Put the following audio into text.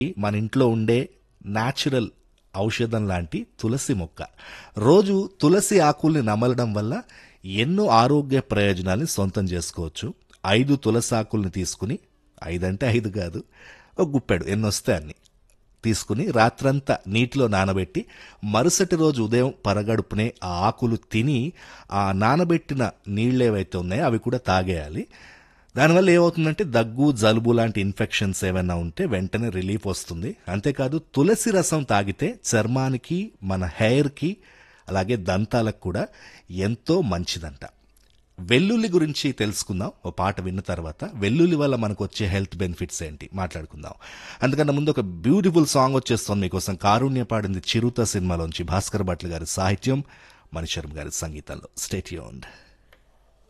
మన ఇంట్లో ఉండే న్యాచురల్ ఔషధం లాంటి తులసి మొక్క రోజు తులసి ఆకుల్ని నమలడం వల్ల ఎన్నో ఆరోగ్య ప్రయోజనాల్ని సొంతం చేసుకోవచ్చు ఐదు తులసి ఆకుల్ని తీసుకుని ఐదంటే ఐదు కాదు ఒక గుప్పెడు ఎన్నొస్తే అన్ని తీసుకుని రాత్రంతా నీటిలో నానబెట్టి మరుసటి రోజు ఉదయం పరగడుపునే ఆ ఆకులు తిని ఆ నానబెట్టిన నీళ్ళు ఏవైతే ఉన్నాయో అవి కూడా తాగేయాలి దానివల్ల ఏమవుతుందంటే దగ్గు జలుబు లాంటి ఇన్ఫెక్షన్స్ ఏమైనా ఉంటే వెంటనే రిలీఫ్ వస్తుంది అంతేకాదు తులసి రసం తాగితే చర్మానికి మన హెయిర్కి అలాగే దంతాలకు కూడా ఎంతో మంచిదంట వెల్లుల్లి గురించి తెలుసుకుందాం ఓ పాట విన్న తర్వాత వెల్లుల్లి వల్ల మనకు వచ్చే హెల్త్ బెనిఫిట్స్ ఏంటి మాట్లాడుకుందాం అందుకన్నా ముందు ఒక బ్యూటిఫుల్ సాంగ్ వచ్చేస్తుంది మీకోసం కారుణ్య పాడింది చిరుత సినిమాలోంచి భాస్కర్ భట్ల గారి సాహిత్యం మణిశర్మ గారి సంగీతంలో స్టేట్యూన్డ్